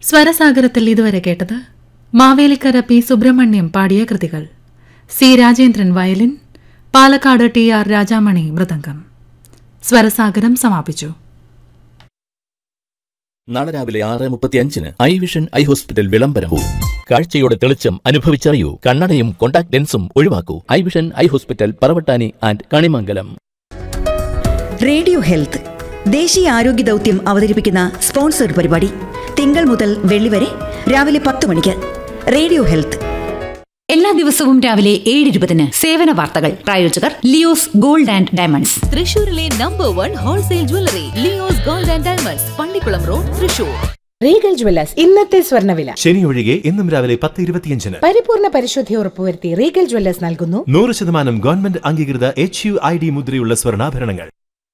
സ്വരസാഗരത്തിൽ ഇതുവരെ കേട്ടത് മാവേലിക്കര പി സുബ്രഹ്മണ്യം പാടിയ കൃതികൾ C Rajendran violin Palakkad T R Rajamani മൃദംഗം സ്വരസാഗരം സമാപിച്ചു നാളെ രാവിലെ ആറ് മുപ്പത്തി അഞ്ചിന് ഐ വിഷൻ ഐ ഹോസ്പിറ്റൽ വിളംബരവും കാഴ്ചയുടെ തെളിച്ചം അനുഭവിച്ചറിയൂ കണ്ണടയും കോണ്ടാക്ട് ലെൻസും ഒഴിവാക്കൂ eye vision eye hospital Paravattani and Kanimangalam radio health ദേശീയ ആരോഗ്യ ദൗത്യം അവതരിപ്പിക്കുന്ന സ്പോൺസർഡ് പരിപാടി തിങ്കൾ മുതൽ വെള്ളി വരെ രാവിലെ പത്ത് മണിക്ക് റേഡിയോ ഹെൽത്ത് എല്ലാ ദിവസവും രാവിലെ ഏഴ് ഇരുപതിന് സേവന വാർത്തകൾ പ്രായോജകർ ലിയോസ് ഗോൾഡ് ആൻഡ് ഡയമണ്ട്സ് തൃശൂരിലെ number one wholesale jewellery Leo's gold and diamonds Pallikulam road Thrissur regal jewellers ഇന്നത്തെ സ്വർണ്ണവില ശനി ഒഴികെ എന്നും രാവിലെ പത്ത് ഇരുപത്തിയഞ്ചിന് പരിപൂർണ പരിശുദ്ധി ഉറപ്പുവരുത്തി റീഗൽ ജ്വല്ലേഴ്സ് നൽകുന്നു നൂറ് ശതമാനം ഗവൺമെന്റ് അംഗീകൃത എച്ച് യു ഐ ഡി മുദ്രയുള്ള സ്വർണ്ണാഭരണങ്ങൾ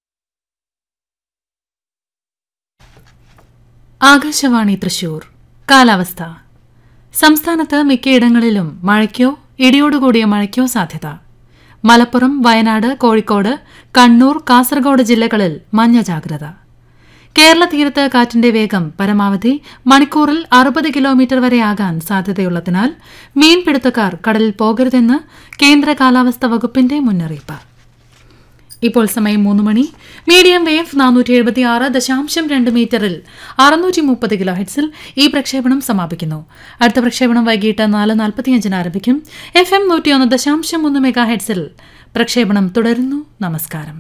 ആകാശവാണി തൃശൂർ കാലാവസ്ഥ സംസ്ഥാനത്ത് മിക്കയിടങ്ങളിലും മഴയ്ക്കോ ഇടിയോടുകൂടിയ മഴയ്ക്കോ സാധ്യത മലപ്പുറം വയനാട് കോഴിക്കോട് കണ്ണൂർ കാസർഗോഡ് ജില്ലകളിൽ മഞ്ഞ ജാഗ്രത കേരള തീരത്ത് കാറ്റിന്റെ വേഗം പരമാവധി മണിക്കൂറിൽ അറുപത് കിലോമീറ്റർ വരെ ആകാൻ സാധ്യതയുള്ളതിനാൽ മീൻപിടുത്തക്കാർ കടലിൽ പോകരുതെന്ന് കേന്ദ്ര കാലാവസ്ഥാ വകുപ്പിന്റെ മുന്നറിയിപ്പ് ഇപ്പോൾ സമയം മൂന്ന് മണി മീഡിയം വേവ് നാനൂറ്റി എഴുപത്തി ആറ് ദശാംശം രണ്ട് മീറ്ററിൽ അറുന്നൂറ്റി മുപ്പത് കിലോ ഹെഡ്സിൽ ഈ പ്രക്ഷേപണം സമാപിക്കുന്നു അടുത്ത പ്രക്ഷേപണം വൈകിട്ട് നാല് നാൽപ്പത്തിയഞ്ചിന് ആരംഭിക്കും എഫ് എം നൂറ്റിയൊന്ന് ദശാംശം മൂന്ന് മെഗാ ഹെഡ്സിൽ പ്രക്ഷേപണം തുടരുന്നു നമസ്കാരം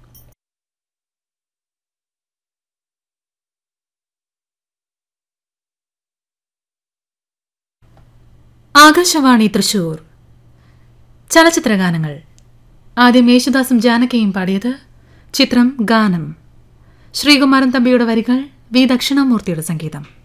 ആകാശവാണി തൃശൂർ ചലച്ചിത്രഗാനങ്ങൾ ആദ്യം യേശുദാസും ജാനകിയും പാടിയത് ചിത്രം ഗാനം ശ്രീകുമാരൻ തമ്പിയുടെ വരികൾ വി ദക്ഷിണാമൂർത്തിയുടെ സംഗീതം